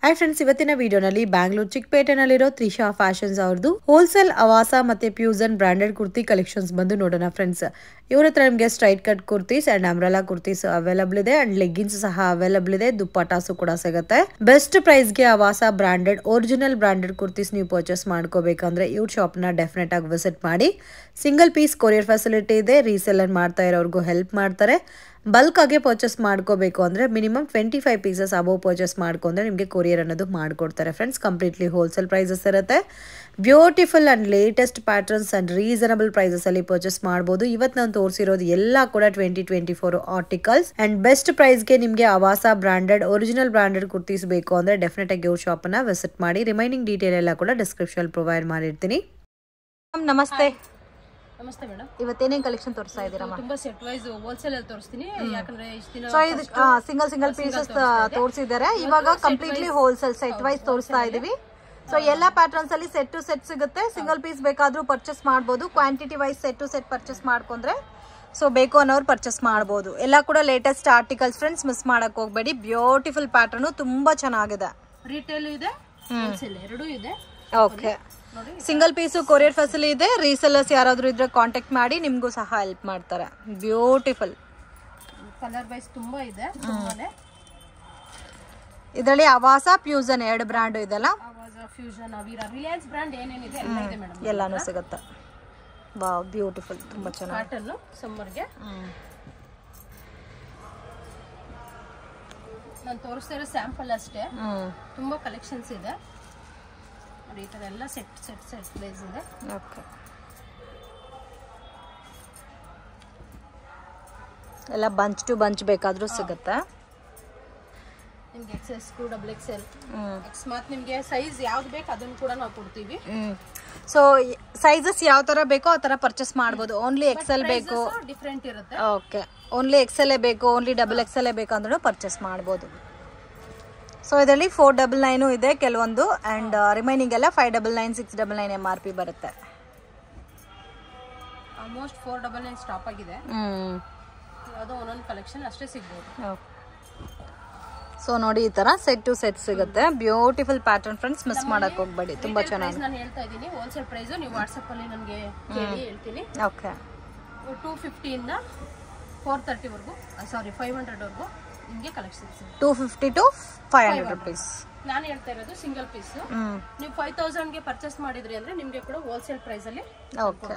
Hi friends ಇವತ್ತಿನ ವಿಡಿಯೋನಲ್ಲಿ ಬ್ಯಾಂಗ್ಳೂರ್ ಚಿಕ್ಕಪೇಟೆನಲ್ಲಿರೋ ತ್ರಿಷಾ ಫ್ಯಾಷನ್ಸ್ ಅವ್ರದ್ದು ಹೋಲ್ಸೇಲ್ ಅವಾಸ ಮತ್ತೆ ಪ್ಯೂಸನ್ ಬ್ರಾಂಡೆಡ್ ಕುರ್ತಿ ಕಲೆಕ್ಷನ್ಸ್ ಬಂದು ನೋಡೋಣ ಫ್ರೆಂಡ್ಸ್ ಇವ್ರ ಹತ್ರ ನಿಮಗೆ straight cut kurtis and umbrella kurtis available ಇದೆ ಅಂಡ್ ಲೆಗ್ಗಿನ್ಸ್ ಸಹ ಅವೈಲಬಲ್ ಇದೆ ದುಪ್ಪಟಾಸು ಕೂಡ ಸಿಗುತ್ತೆ ಬೆಸ್ಟ್ ಪ್ರೈಸ್ಗೆ Avasa branded original branded kurtis ನೀವು ಪರ್ಚೇಸ್ ಮಾಡ್ಕೋಬೇಕಂದ್ರೆ ಇವ್ರ ಶಾಪ್ನ ಡೆಫಿನೆಟ್ ಆಗಿ ವಿಸಿಟ್ ಮಾಡಿ ಸಿಂಗಲ್ ಪೀಸ್ ಕೊರಿಯರ್ ಫೆಸಿಲಿಟಿ ಇದೆ ರೀಸೆಲ್ಲರ್ ಮಾಡ್ತಾ ಇರೋರ್ಗೂ ಹೆಲ್ಪ್ ಮಾಡ್ತಾರೆ ಬಲ್ಕ್ ಆಗಿ ಪರ್ಚೇಸ್ ಮಾಡ್ಕೋಬೇಕು ಅಂದರೆ minimum twenty five pieces above purchase ಮಾಡ್ಕೊಂಡ್ರೆ ನಿಮಗೆ ಕೊರಿಯರ್ ಅನ್ನೋದು ಮಾಡಿಕೊಡ್ತಾರೆ ಫ್ರೆಂಡ್ಸ್ ಕಂಪ್ಲೀಟ್ಲಿ ಹೋಲ್ಸೇಲ್ ಪ್ರೈಸಸ್ ಇರುತ್ತೆ beautiful and latest patterns and reasonable ಪ್ರೈಸಸಲ್ಲಿ ಪರ್ಚೇಸ್ ಮಾಡ್ಬೋದು ಇವತ್ತು ನಾನು ತೋರಿಸಿರೋದು ಎಲ್ಲ ಕೂಡ twenty twenty four articles and best ಪ್ರೈಸ್ಗೆ ನಿಮಗೆ Avasa branded original branded kurtis ಬೇಕು ಅಂದರೆ ಡೆಫಿನೆಟ್ ಆಗಿ ಇವ್ರ ಶಾಪನ್ನು ವಿಸಿಟ್ ಮಾಡಿ ರಿಮೈನಿಂಗ್ ಡೀಟೇಲ್ ಎಲ್ಲ ಕೂಡ ಡಿಸ್ಕ್ರಿಪ್ಷನ್ ಪ್ರೊವೈಡ್ ಮಾಡಿರ್ತೀನಿ ನಮಸ್ತೆ ನಮಸ್ತೆ ಮೇಡಮ್ ಇವತ್ತೇನೇನು ಕಲೆಕ್ಷನ್ ತೋರಿಸ್ತಾ ಇದ್ದೀರಮ್ಮ ತುಂಬಾ ಸೆಟ್ ವೈಸ್ ಹೋಲ್ಸೇಲ್ ಅಲ್ಲಿ ತೋರಿಸ್ತೀನಿ ಯಾಕಂದ್ರೆ ಇಷ್ಟು ದಿನ ಸೊ ಇದು ಸಿಂಗಲ್ ಸಿಂಗಲ್ ಪೀಸಸ್ ತೋರಿಸಿದ್ದಾರೆ ಇವಾಗ ಕಂಪ್ಲೀಟ್ಲಿ ಹೋಲ್ಸೇಲ್ ಸೆಟ್ ವೈಸ್ ತೋರಿಸ್ತಾ ಇದೀವಿ ಸೊ ಎಲ್ಲ ಪ್ಯಾಟರ್ನ್ಸ್ ಅಲ್ಲಿ ಸೆಟ್ ಟು ಸೆಟ್ ಸಿಗುತ್ತೆ ಸಿಂಗಲ್ ಪೀಸ್ ಬೇಕಾದ್ರೂ ಪರ್ಚೇಸ್ ಮಾಡ್ಬೋದು quantity wise set to set purchase ಮಾಡ್ಕೊಂಡ್ರೆ ಸೊ ಬೇಕು ಅನ್ನೋರು ಪರ್ಚೇಸ್ ಮಾಡ್ಬೋದು ಎಲ್ಲ ಕೂಡ ಲೇಟೆಸ್ಟ್ ಆರ್ಟಿಕಲ್ಸ್ ಫ್ರೆಂಡ್ಸ್ ಮಿಸ್ ಮಾಡಕ್ ಹೋಗ್ಬೇಡಿ ಬ್ಯೂಟಿಫುಲ್ ಪ್ಯಾಟರ್ನ್ ತುಂಬಾ ಚೆನ್ನಾಗಿದೆ ರಿಟೇಲ್ ಇದೆ ಹೋಲ್ಸೇಲ್ ಎರಡೂ ಇದೆ okay single piece courier facility ಇದೆ ರೀಸೆಲ್ಲರ್ಸ್ ಯಾರಾದ್ರೂ ಇದ್ರೆ ಕಾಂಟ್ಯಾಕ್ಟ್ ಮಾಡಿ ನಿಮ್ಗೂ ಸಹ ಹೆಲ್ಪ್ ಮಾಡ್ತಾರೆ ಬ್ಯೂಟಿಫುಲ್ ಕಲರ್ ವೈಸ್ ತುಂಬಾ ಇದೆ ತುಂಬಾನೇ ಇದರಲ್ಲಿ ಅವಾಸ ಪ್ಯೂಸನ್ ಎರಡು ಬ್ರ್ಯಾಂಡ್ ಇದೆಲ್ಲ ಆವಾಜ ಫ್ಯೂಷನ್ ಅವೀರ ರಿಲಯನ್ಸ್ ಬ್ರಾಂಡ್ ಏನೇನಿದೆ ಎಲ್ಲ ಇದೆ ಮೇಡಮ್ ಎಲ್ಲಾನು ಸಿಗುತ್ತೆ ಬಾ ಬ್ಯೂಟಿಫುಲ್ ತುಂಬಾ ಚೆನ್ನಾಗಿ ಕಾಟನ್ ಸಮ್ಮರ್ಗೆ ನಾನು ತೋರಿಸ್ತಾ ಇರೋ ಸ್ಯಾಂಪಲ್ ಅಷ್ಟೇ ಹ್ಮ್ ತುಂಬಾ ಕಲೆಕ್ಷನ್ಸ್ ಇದೆ ನೋಡಿ ಈ ತರ ಎಲ್ಲ ಸೆಟ್ ಸೆಟ್ ಸೆಟ್ ವೈಸ್ ಇದೆ ಓಕೆ ಎಲ್ಲ ಬಂಚ್ ಟು ಬಂಚ್ ಬೇಕಾದ್ರೂ ಸಿಗುತ್ತೆ ನಿಮ್ಗೆ X S to double X L hmm ಅಕಸ್ಮಾತ್ ನಿಮ್ಗೆ ಸೈಜ್ ಯಾವ್ದು ಬೇಕು ಅದನ್ನು ಕೂಡ ನಾವು ಕೊಡ್ತೀವಿ ಹ್ಮ್ ಸೊ ಸೈಜಸ್ ಯಾವ ತರ ಬೇಕೋ ಆ ತರ ಪರ್ಚೇಸ್ ಮಾಡ್ಬೋದು ಓನ್ಲಿ ಎಕ್ಸೆಲ್ ಬೇಕು ಡಿಫ್ರೆಂಟ್ ಇರುತ್ತೆ ಓಕೆ ಓನ್ಲಿ ಎಕ್ಸೆಲ್ ಬೇಕು ಓನ್ಲಿ ಡಬಲ್ ಎಕ್ಸೆಲ್ ಬೇಕು ಅಂದ್ರೂ ಪರ್ಚೇಸ್ ಮಾಡ್ಬೋದು ಸೊ ಇದರಲ್ಲಿ ಫೋರ್ ಡಬಲ್ ನೈನು ಇದೆ ಕೆಲವೊಂದು ಆ್ಯಂಡ್ ರಿಮೈನಿಂಗ್ ಎಲ್ಲ five double nine six double nine M R P ಬರುತ್ತೆ almost four double nine stop ಆಗಿದೆ ಹ್ಮ್ ಯಾವುದೋ ಒಂದೊಂದು ಕಲೆಕ್ಷನ್ ಅಷ್ಟೇ ಸಿಗ್ಬೋದು ಸೊ ನೋಡಿ ಈ ತರ ಸೆಟ್ ಟು ಸೆಟ್ ಸಿಗುತ್ತೆ ಬ್ಯೂಟಿಫುಲ್ ಪ್ಯಾಟರ್ನ್ ಫ್ರೆಂಡ್ಸ್ ಮಿಸ್ ಮಾಡಕ್ ಹೋಗ್ಬೇಡಿ ತುಂಬಾ ಚೆನ್ನಾಗಿ ನಾನು ಹೇಳ್ತಾ ಇದ್ದೀನಿ ಹೋಲ್ಸೇಲ್ ಪ್ರೈಸು ನೀವು ವಾಟ್ಸಪ್ಪಲ್ಲಿ ನನಗೆ ಕೇಳಿ ಹೇಳ್ತೀನಿ ಓಕೆ ಟೂ ಫಿಫ್ಟಿಯಿಂದ ಫೋರ್ ತರ್ಟಿವರೆಗೂ ಸಾರಿ ಫೈವ್ ಹಂಡ್ರೆಡ್ವರೆಗೂ ನಿಮಗೆ ಕಲೆಕ್ಷನ್ ಸಿಗುತ್ತೆ two fifty to five hundred rupees ನಾನು ಹೇಳ್ತಾ ಇರೋದು ಸಿಂಗಲ್ ಪೀಸ್ ಹ್ಮ್ ನೀವು ಫೈವ್ ತೌಸಂಡ್ಗೆ ಪರ್ಚೇಸ್ ಮಾಡಿದ್ರಿ ಅಂದರೆ ನಿಮಗೆ ಕೂಡ ಹೋಲ್ಸೇಲ್ ಪ್ರೈಸಲ್ಲಿ ಓಕೆ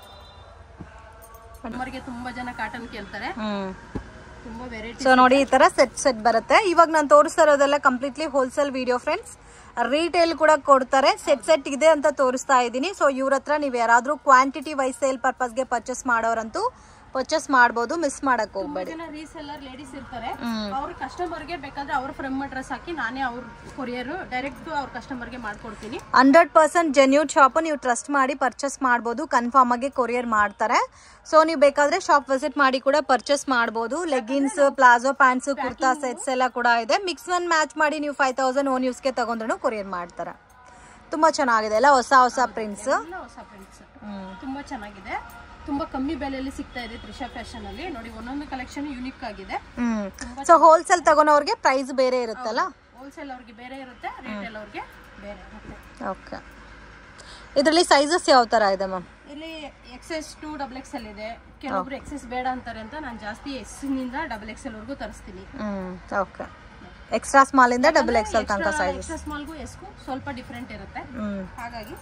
ನಮ್ಮರಿಗೆ ತುಂಬ ಜನ ಕಾಟನ್ ಕೇಳ್ತಾರೆ ಹ್ಮ್ ತುಂಬ ವೆರೈಟಿ ಸೊ ನೋಡಿ ಈ ತರ ಸೆಟ್ ಸೆಟ್ ಬರುತ್ತೆ ಇವಾಗ ನಾನು ತೋರಿಸ್ತಾ ಇರೋದೆಲ್ಲ completely wholesale video friends retail ಕೂಡ ಕೊಡ್ತಾರೆ ಸೆಟ್ ಸೆಟ್ ಇದೆ ಅಂತ ತೋರಿಸ್ತಾ ಇದ್ದೀನಿ ಸೊ ಇವ್ರ ಹತ್ರ ನೀವು ಯಾರಾದ್ರೂ ಕ್ವಾಂಟಿಟಿ ವೈಸ್ ಸೇಲ್ ಪರ್ಪಸ್ಗೆ ಪರ್ಚೇಸ್ ಮಾಡೋರಂತೂ ಪರ್ಚೇಸ್ ಮಾಡ್ಬೋದು ಮಿಸ್ ಮಾಡಕ್ ಹೋಗ್ಬೇಡಿ ಜನ ರೀಸೆಲ್ಲರ್ ಲೇಡೀಸ್ ಇರ್ತಾರೆ ಅವ್ರ ಕಸ್ಟಮರ್ಗೆ ಬೇಕಾದ್ರೆ ಅವ್ರ ಫ್ರಮ್ ಅಡ್ರೆಸ್ ಹಾಕಿ ನಾನೇ ಅವ್ರ ಕೊರಿಯರ್ ಡೈರೆಕ್ಟ್ ಅವ್ರ ಕಸ್ಟಮರ್ಗೆ ಮಾಡ್ಕೊಡ್ತೀನಿ ಹಂಡ್ರೆಡ್ ಪರ್ಸೆಂಟ್ ಜೆನ್ಯೂನ್ ಶಾಪ್ ನೀವು ಟ್ರಸ್ಟ್ ಮಾಡಿ ಪರ್ಚೇಸ್ ಮಾಡ್ಬೋದು ಕನ್ಫರ್ಮ್ ಆಗಿ ಕೊರಿಯರ್ ಮಾಡ್ತಾರೆ ಸೊ ನೀವು ಬೇಕಾದ್ರೆ ಶಾಪ್ ವಿಸಿಟ್ ಮಾಡಿ ಕೂಡ ಪರ್ಚೇಸ್ ಮಾಡ್ಬೋದು leggings palazzo pants kurta sets ಎಲ್ಲ ಕೂಡ ಇದೆ ಮಿಕ್ಸ್ ಒನ್ ಮ್ಯಾಚ್ ಮಾಡಿ ನೀವು ಫೈವ್ ತೌಸಂಡ್ ಓನ್ ಯೂಸ್ಗೆ ತಗೊಂಡ್ರು ಕೊರಿಯರ್ ಮಾಡ್ತಾರೆ ತುಂಬಾ ಚೆನ್ನಾಗಿದೆ ಎಲ್ಲ ಹೊಸ ಹೊಸ ಪ್ರಿಂಟ್ಸ್ ಎಲ್ಲ ಹೊಸ ಪ್ರಿಂಟ್ಸ್ ತುಂಬಾ ಚೆನ್ನಾಗಿದೆ ತುಂಬಾ ಕಮ್ಮಿ ಬೆಲೆಯಲ್ಲಿ ಸಿಗ್ತಾ ಇದೆ ತ್ರಿಷಾ ಫ್ಯಾಷನ್ ಅಲ್ಲಿ ನೋಡಿ ಒಂದೊಂದು ಕಲೆಕ್ಷನ್ ಯುನಿಕ್ ಆಗಿದೆ ಹ್ಮ್ ಸೊ ಹೋಲ್ಸೇಲ್ ತಗೊಳೋರ್ಗೆ ಪ್ರೈಸ್ ಬೇರೆ ಇರುತ್ತಲ್ಲ ಹೋಲ್ಸೇಲ್ ಅವ್ರಿಗೆ ಬೇರೆ ಇರುತ್ತೆ ರಿಟೇಲ್ ಅವ್ರಿಗೆ ಬೇರೆ ಇರುತ್ತೆ ಓಕೆ ಇದರಲ್ಲಿ ಸೈಜಸ್ ಯಾವ ತರ ಇದೆ ಮ್ಯಾಮ್ ಇಲ್ಲಿ XS to double X L ಇದೆ ಕೆಲವೊಬ್ರು ಎಕ್ಸೆಸ್ ಬೇಡ ಅಂತಾರೆ ಅಂತ ನಾನು ಜಾಸ್ತಿ ಎಸ್ ನಿಂದ ಡಬಲ್ ಎಕ್ಸ್ ಎಲ್ ವರೆಗೂ ತರಿಸ್ತೀನಿ ಹ್ಮ್ ಓಕೆ ಎಕ್ಸ್ಟ್ರಾ ಸ್ಮಾಲ್ ಇಂದ ಡಬಲ್ ಎಕ್ಸೆಲ್ ತನಕ ಸೈಜಸ್ ಎಕ್ಸ್ಟ್ರಾ ಸ್ಮಾಲ್ಗೂ ಎಸ್ಗೂ ಸ್ವಲ್ಪ ಡಿಫ್ರೆಂಟ್ ಇರುತ್ತೆ ಹ್ಮ್ ಹಾಗಾಗಿ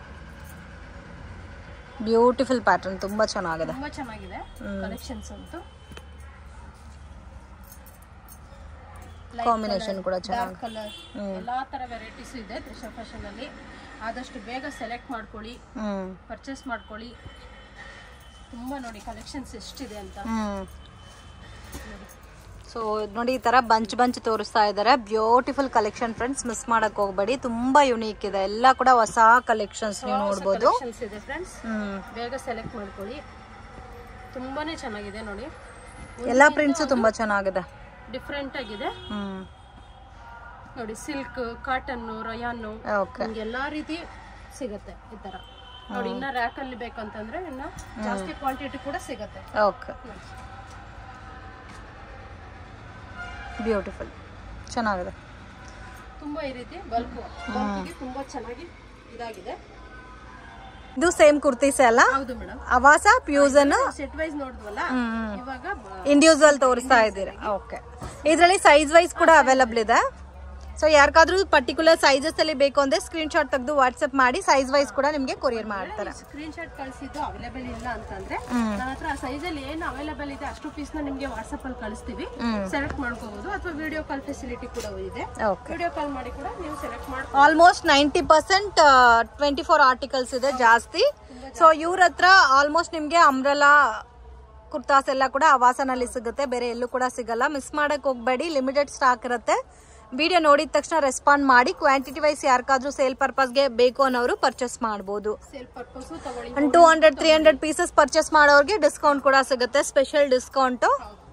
ಬ್ಯೂಟಿಫುಲ್ ಪ್ಯಾಟರ್ನ್ ತುಂಬಾ ಚೆನ್ನಾಗಿದೆ ತುಂಬಾ ಚೆನ್ನಾಗಿದೆ ಕಲೆಕ್ಷನ್ಸ್ ಅಂತೂ ಕಾಂಬಿನೇಷನ್ ಕೂಡ ಚೆನ್ನಾಗಿ ಡಾರ್ಕ್ ಕಲರ್ ಎಲ್ಲಾ ತರ ವೆರೈಟೀಸ್ ಇದೆ ತ್ರಿಷಾ ಫ್ಯಾಷನ್ ಅಲ್ಲಿ ಆದಷ್ಟು ಬೇಗ ಸೆಲೆಕ್ಟ್ ಮಾಡ್ಕೊಳ್ಳಿ ಹ್ಮ್ ಪರ್ಚೇಸ್ ಮಾಡ್ಕೊಳ್ಳಿ ತುಂಬಾ ನೋಡಿ ಕಲೆಕ್ಷನ್ಸ್ ಎಷ್ಟಿದೆ ಅಂತ ಹ್ಮ್ ಸೊ ನೋಡಿ ಈ ತರ ಬಂಚ್ ಬಂಚ್ ತೋರಿಸ್ತಾ ಇದ್ದಾರೆ ಬ್ಯೂಟಿಫುಲ್ ಕಲೆಕ್ಷನ್ ಫ್ರೆಂಡ್ಸ್ ಮಿಸ್ ಮಾಡಕ್ ಹೋಗ್ಬೇಡಿ ತುಂಬಾ ಯುನೀಕ್ ಇದೆ ಎಲ್ಲ ಕೂಡ ಹೊಸ ಕಲೆಕ್ಷನ್ಸ್ ನೀವು ನೋಡ್ಬೋದು ಕಲೆಕ್ಷನ್ಸ್ ಇದೆ ಫ್ರೆಂಡ್ಸ್ ಹ್ಮ್ ಬೇಗ ಸೆಲೆಕ್ಟ್ ಮಾಡ್ಕೊಳ್ಳಿ ತುಂಬಾನೇ ಚೆನ್ನಾಗಿದೆ ನೋಡಿ ಎಲ್ಲಾ ಪ್ರಿಂಟ್ಸ್ ತುಂಬಾ ಚೆನ್ನಾಗಿದೆ ಡಿಫ್ರೆಂಟ್ ಆಗಿದೆ ಹ್ಮ್ ನೋಡಿ ಸಿಲ್ಕ್ ಕಾಟನ್ ರಯಾನು ಓಕೆ ನಿಮ್ಗೆ ಎಲ್ಲಾ ರೀತಿ ಸಿಗುತ್ತೆ ಈ ತರ ನೋಡಿ ಇನ್ನ ರ್ಯಾಕ್ ಅಲ್ಲಿ ಬೇಕಂತಂದ್ರೆ ಇನ್ನ ಜಾಸ್ತಿ ಕ್ವಾಂಟಿಟಿ ಕೂಡ ಸಿಗುತ್ತೆ ಓಕೆ ಬ್ಯೂಟಿಫುಲ್ ಚೆನ್ನಾಗಿದೆ ತುಂಬಾ ಈ ರೀತಿ ಬಲ್ಕು ಬಲ್ಕಿಗೆ ತುಂಬಾ ಚೆನ್ನಾಗಿ ಇದಾಗಿದೆ ಇದು ಸೇಮ್ ಕುರ್ತೀಸ್ ಅಲ್ಲ ಹೌದು madam Avasa fusion set wise ನೋಡಿದ್ವಲ್ಲ ಇವಾಗ ಬ- ಇಂಡಿವಿಜುವಲ್ ತೋರಿಸ್ತಾ ಇದ್ದೀರಾ ಓಕೆ ಇದರಲ್ಲಿ ಸೈಜ್ ವೈಸ್ ಕೂಡ ಅವೈಲಬಲ್ ಇದೆ ಸೊ ಯಾರಿಗಾದ್ರೂ ಪರ್ಟಿಕ್ಯುಲರ್ ಸೈಜಸ್ ಅಲ್ಲಿ ಬೇಕು ಅಂದ್ರೆ ಸ್ಕ್ರೀನ್ ಶಾಟ್ ತೆಗೆದು ವಾಟ್ಸ್ಆಪ್ ಮಾಡಿ ಸೈಜ್ ವೈಸ್ ಕೂಡ ನಿಮ್ಗೆ ಕೊರಿಯರ್ ಮಾಡ್ತಾರೆ ಸ್ಕ್ರೀನ್ ಶಾಟ್ ಕಳಿಸಿದ್ದು ಅವೈಲೇಬಲ್ ಇಲ್ಲ ಅಂತಂದ್ರೆ ನನ್ನ ಹತ್ರ ಆ ಸೈಜ್ ಅಲ್ಲಿ ಏನು ಅವೈಲೇಬಲ್ ಇದೆ ಅಷ್ಟು ಪೀಸ್ ನ ನಿಮ್ಗೆ ವಾಟ್ಸ್ಆಪ್ ಅಲ್ಲಿ ಕಳಿಸ್ತೀವಿ ಸೆಲೆಕ್ಟ್ ಮಾಡ್ಕೋಬಹುದು ಅಥವಾ ವಿಡಿಯೋ ಕಾಲ್ ಫೆಸಿಲಿಟಿ ಕೂಡ ಇದೆ ಓಕೆ ವಿಡಿಯೋ ಕಾಲ್ ಮಾಡಿ ಕೂಡ ನೀವು ಸೆಲೆಕ್ಟ್ ಮಾಡ್ಕೊ almost ninety percent twenty four articles ಇದೆ ಜಾಸ್ತಿ ಸೊ ಇವ್ರ ಹತ್ರ ಆಲ್ಮೋಸ್ಟ್ ನಿಮ್ಗೆ ಅಂಬ್ರಲಾ ಕುರ್ತಾಸ್ ಎಲ್ಲ ಕೂಡ ಅವಾಸನಲ್ಲಿ ಸಿಗುತ್ತೆ ಬೇರೆ ಎಲ್ಲೂ ಕೂಡ ಸಿಗಲ್ಲ ಮಿಸ್ ಮಾಡಕ್ ಹೋಗ್ಬೇಡಿ ಲಿಮಿಟೆಡ್ ಸ್ಟಾಕ್ ಇರುತ್ತೆ ವಿಡಿಯೋ ನೋಡಿದ ತಕ್ಷಣ ರೆಸ್ಪಾಂಡ್ ಮಾಡಿ ಕ್ವಾಂಟಿಟಿ ವೈಸ್ ಯಾರಿಗಾದ್ರೂ ಸೇಲ್ ಪರ್ಪಸ್ಗೆ ಬೇಕು ಅನ್ನೋರು ಪರ್ಚೇಸ್ ಮಾಡ್ಬೋದು ಸೇಲ್ ಪರ್ಪಸ್ ತಗೊಳ್ಳಿ ಒಂದು two hundred three hundred pieces purchase ಮಾಡೋರಿಗೆ ಡಿಸ್ಕೌಂಟ್ ಕೂಡ ಸಿಗುತ್ತೆ ಸ್ಪೆಷಲ್ ಡಿಸ್ಕೌಂಟು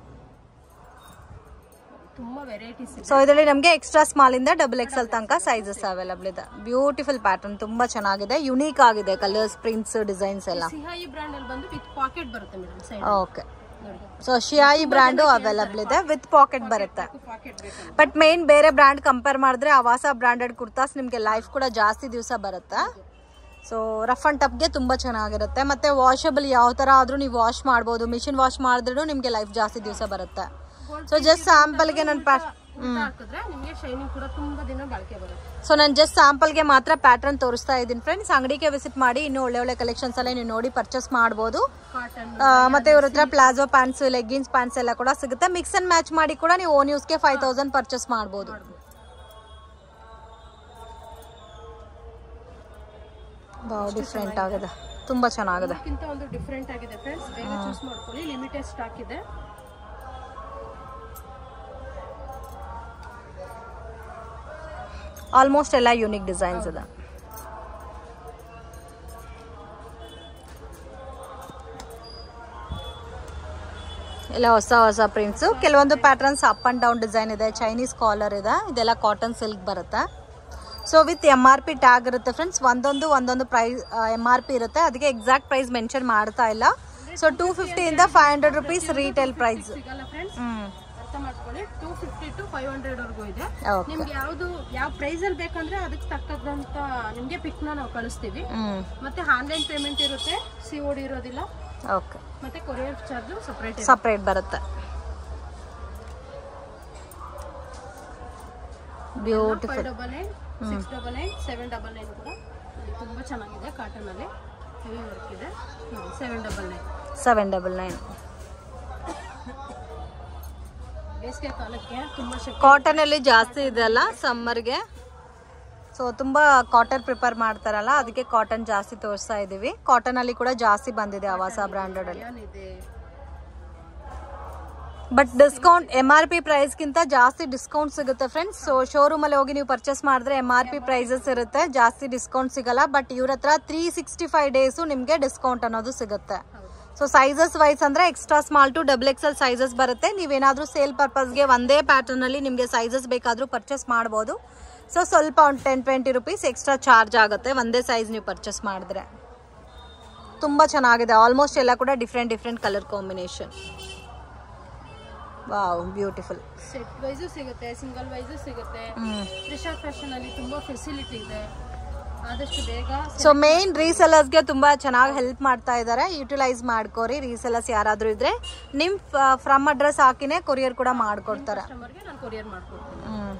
ತುಂಬಾ ವೆರೈಟೀಸ್ ಇದೆ ಸೊ ಇದರಲ್ಲಿ ನಮಗೆ ಎಕ್ಸ್ಟ್ರಾ ಸ್ಮಾಲ್ ಇಂದ ಡಬಲ್ ಎಕ್ಸೆಲ್ ತನಕ ಸೈಜಸ್ ಅವೈಲಬಲ್ ಇದೆ ಬ್ಯೂಟಿಫುಲ್ ಪ್ಯಾಟರ್ನ್ ತುಂಬಾ ಚೆನ್ನಾಗಿದೆ ಯುನೀಕ್ ಆಗಿದೆ ಕಲರ್ಸ್ ಪ್ರಿಂಟ್ಸ್ ಡಿಸೈನ್ಸ್ ಎಲ್ಲ ಸಿಹಾಯಿ ಬ್ರಾಂಡ್ ಅಲ್ಲಿ ಬಂದು ವಿತ್ ಪಾಕೆಟ್ ಬರುತ್ತೆ ಮೇಡಮ್ ಸೈಡ್ ಓಕೆ ಸೊ ಶಿಯಾಯಿ ಬ್ರ್ಯಾಂಡು ಅವೈಲಬಲ್ ಇದೆ ವಿತ್ ಪಾಕೆಟ್ ಬರುತ್ತೆ ಪಾಕೆಟ್ ಬೇಕು ಬಟ್ ಮೇನ್ ಬೇರೆ ಬ್ರ್ಯಾಂಡ್ ಕಂಪೇರ್ ಮಾಡಿದ್ರೆ ಅವಾಸ ಬ್ರಾಂಡೆಡ್ ಕುರ್ತಾಸ್ ನಿಮಗೆ ಲೈಫ್ ಕೂಡ ಜಾಸ್ತಿ ದಿವಸ ಬರುತ್ತೆ ಸೊ ರಫ್ ಅಂಡ್ ಟಪ್ಗೆ ತುಂಬ ಚೆನ್ನಾಗಿರುತ್ತೆ ಮತ್ತೆ ವಾಷಬಲ್ ಯಾವ ಥರ ಆದರೂ ನೀವು ವಾಶ್ ಮಾಡ್ಬೋದು ಮಿಷಿನ್ ವಾಶ್ ಮಾಡಿದ್ರೂ ನಿಮಗೆ ಲೈಫ್ ಜಾಸ್ತಿ ದಿವಸ ಬರುತ್ತೆ ಸೊ ಜಸ್ಟ್ ಸ್ಯಾಂಪಲ್ಗೆ ನನ್ನ ಪ್ಯಾ ಉಲ್ಟಾ ಹಾಕಿದ್ರೆ ನಿಮ್ಗೆ ಶೈನಿಂಗ್ ಕೂಡ ತುಂಬಾ ದಿನ ಬಾಳಿಕೆ ಬರುತ್ತೆ ಸೊ ನಾನು ಜಸ್ಟ್ ಸ್ಯಾಂಪಲ್ಗೆ ಮಾತ್ರ ಪ್ಯಾಟರ್ನ್ ತೋರಿಸ್ತಾ ಇದ್ದೀನಿ ಫ್ರೆಂಡ್ಸ್ ಅಂಗಡಿಗೆ ವಿಸಿಟ್ ಮಾಡಿ ಇನ್ನೂ ಒಳ್ಳೆ ಒಳ್ಳೆ ಕಲೆಕ್ಷನ್ಸ್ ಎಲ್ಲ ನೀವು ನೋಡಿ ಪರ್ಚೇಸ್ ಮಾಡ್ಬೋದು ಕಾಟನ್ ಆ, ಮತ್ತೆ ಇವ್ರ ಹತ್ರ ಪ್ಲಾಜೋ ಪ್ಯಾಂಟ್ಸ್ ಲೆಗ್ಗಿನ್ಸ್ ಪ್ಯಾಂಟ್ಸ್ ಎಲ್ಲ ಕೂಡ ಸಿಗುತ್ತೆ ಮಿಕ್ಸ್ ಅಂಡ್ ಮ್ಯಾಚ್ ಮಾಡಿ ಕೂಡ ನೀವು ಓನ್ ಯೂಸ್ಗೆ ಫೈವ್ ತೌಸಂಡ್ ಪರ್ಚೇಸ್ ಮಾಡ್ಬೋದು ಡಿಫ್ರೆಂಟ್ ಆಗಿದೆ ತುಂಬಾ ಚೆನ್ನಾಗಿದೆ ಕಿಂತ ಒಂದು ಡಿಫ್ರೆಂಟ್ ಆಗಿದೆ ಫ್ರೆಂಡ್ಸ್ ಬೇಗ ಚೂಸ್ ಮಾಡ್ಕೊಳ್ಳಿ ಲಿಮಿಟೆಡ್ ಸ್ಟಾಕ್ ಇದೆ ಆಲ್ಮೋಸ್ಟ್ ಎಲ್ಲ ಯೂನಿಕ್ ಡಿಸೈನ್ಸ್ ಇದೆ ಎಲ್ಲ ಹೊಸ ಹೊಸ ಪ್ರಿಂಟ್ಸ್ ಕೆಲವೊಂದು patterns up and down design ಇದೆ ಚೈನೀಸ್ ಕಾಲರ್ ಇದೆ ಇದೆಲ್ಲ ಕಾಟನ್ ಸಿಲ್ಕ್ ಬರುತ್ತೆ so with M R P tag ಇರುತ್ತೆ ಫ್ರೆಂಡ್ಸ್ ಒಂದೊಂದು ಒಂದೊಂದು ಪ್ರೈಸ್ ಎಮ್ ಆರ್ ಪಿ ಇರುತ್ತೆ ಅದಕ್ಕೆ ಎಕ್ಸಾಕ್ಟ್ ಪ್ರೈಸ್ ಮೆನ್ಷನ್ ಮಾಡ್ತಾ ಇಲ್ಲ ಸೊ ಟೂ ಫಿಫ್ಟಿಯಿಂದ five hundred rupees retail price ಸಿಗಲ್ಲ ಫ್ರೆಂಡ್ಸ್ ಹ್ಮ್ ಅರ್ಥ ಮಾಡ್ಕೊಳ್ಳಿ two fifty to five hundred ವರ್ಗೂ ಇದೆ ಓಕೆ ನಿಮ್ಗೆ ಯಾವ್ದು ಯಾವ ಪ್ರೈಸ್ ಅಲ್ಲಿ ಬೇಕಂದ್ರೆ ಅದಕ್ಕೆ ತಕ್ಕದಂತ ನಿಮ್ಗೆ ಪಿಕ್ ನ ನಾವು ಕಳಿಸ್ತೀವಿ ಹ್ಮ್ ಮತ್ತೆ ಆನ್ಲೈನ್ ಪೇಮೆಂಟ್ ಇರುತ್ತೆ ಸಿ ಓ ಡಿ ಇರೋದಿಲ್ಲ ಓಕೆ ಮತ್ತೆ ಕೊರಿಯರ್ ಚಾರ್ಜ್ ಸಪರೇಟ್ ಸಪ್ರೇಟ್ ಬರುತ್ತೆ beautiful five double nine six double nine seven double nine ಕೂಡ ನೋಡಿ, ತುಂಬಾ ಚೆನ್ನಾಗಿದೆ ಕಾಟನ್ ಅಲ್ಲಿ ಹೆವಿ ವರ್ಕ್ ಇದೆ seven double nine seven double nine ಬೇಸಿಗೆ ಕಾಲಕ್ಕೆ ತುಂಬಾ ಶಕ್ತಿ ಕಾಟನ್ ಅಲ್ಲಿ ಜಾಸ್ತಿ ಇದೆ ಅಲ್ಲ ಸಮ್ಮರ್ಗೆ ಸೊ ತುಂಬಾ ಕಾಟನ್ ಪ್ರಿಪೇರ್ ಮಾಡ್ತಾರಲ್ಲ ಅದಕ್ಕೆ ಕಾಟನ್ ಜಾಸ್ತಿ ತೋರಿಸ್ತಾ ಇದೀವಿ ಕಾಟನ್ ಅಲ್ಲಿ ಕೂಡ ಜಾಸ್ತಿ ಬಂದಿದೆ ಅವಾಸ ಬ್ರಾಂಡೆಡ್ ಅಲ್ಲಿ ಏನಿದೆ but discount M R P ಪ್ರೈಸ್ಗಿಂತ ಜಾಸ್ತಿ ಡಿಸ್ಕೌಂಟ್ ಸಿಗುತ್ತೆ ಫ್ರೆಂಡ್ಸ್ ಸೊ ಶೋರೂಮ್ ಅಲ್ಲಿ ಹೋಗಿ ನೀವು ಪರ್ಚೇಸ್ ಮಾಡಿದ್ರೆ ಎಮ್ ಆರ್ ಪಿ ಪ್ರೈಸಸ್ ಇರುತ್ತೆ ಜಾಸ್ತಿ ಡಿಸ್ಕೌಂಟ್ ಸಿಗಲ್ಲ ಬಟ್ ಇವ್ರ ಹತ್ರ ತ್ರೀ ಸಿಕ್ಸ್ಟಿ ಫೈವ್ ಡೇಸು ನಿಮಗೆ ಡಿಸ್ಕೌಂಟ್ ಅನ್ನೋದು ಸಿಗುತ್ತೆ ಸೊ ಸೈಜಸ್ ವೈಸ್ ಅಂದ್ರೆ extra small to double XL sizes ಬರುತ್ತೆ ನೀವೇನಾದ್ರೂ ಸೇಲ್ ಪರ್ಪಸ್ಗೆ ಒಂದೇ ಪ್ಯಾಟರ್ನ್ ಅಲ್ಲಿ ನಿಮಗೆ ಸೈಜಸ್ ಬೇಕಾದ್ರೂ ಪರ್ಚೇಸ್ ಮಾಡ್ಬೋದು ಸೊ ಸ್ವಲ್ಪ ಒಂದು ten twenty rupees extra charge ಆಗುತ್ತೆ ಒಂದೇ ಸೈಜ್ ನೀವು ಪರ್ಚೇಸ್ ಮಾಡಿದ್ರೆ ತುಂಬಾ ಚೆನ್ನಾಗಿದೆ ಆಲ್ಮೋಸ್ಟ್ ಎಲ್ಲ ಕೂಡ different different colour combination wow beautiful set wise ಸಿಗುತ್ತೆ ಸಿಂಗಲ್ ವೈಸು ಸಿಗುತ್ತೆ ತ್ರಿಷಾ ಫ್ಯಾಷನ್ ಅಲ್ಲಿ ತುಂಬಾ ಫೆಸಿಲಿಟಿ ಇದೆ ಆದಷ್ಟು ಬೇಗ ಸೊ ಮೇನ್ ರೀಸೆಲರ್ಸ್ಗೆ ತುಂಬಾ ಚೆನ್ನಾಗಿ ಹೆಲ್ಪ್ ಮಾಡ್ತಾ ಇದ್ದಾರೆ ಯುಟಿಲೈಸ್ ಮಾಡ್ಕೋರಿ ರೀಸೆಲರ್ಸ್ ಯಾರಾದ್ರೂ ಇದ್ರೆ ನಿಮ್ ಫ್ರಮ್ ಅಡ್ರೆಸ್ ಹಾಕಿನೇ ಕೊರಿಯರ್ ಕೂಡ ಮಾಡ್ಕೊಡ್ತಾರೆ ಕಸ್ಟಮರ್ಗೆ ನಾನು ಕೊರಿಯರ್ ಮಾಡ್ಕೊಡ್ತೀನಿ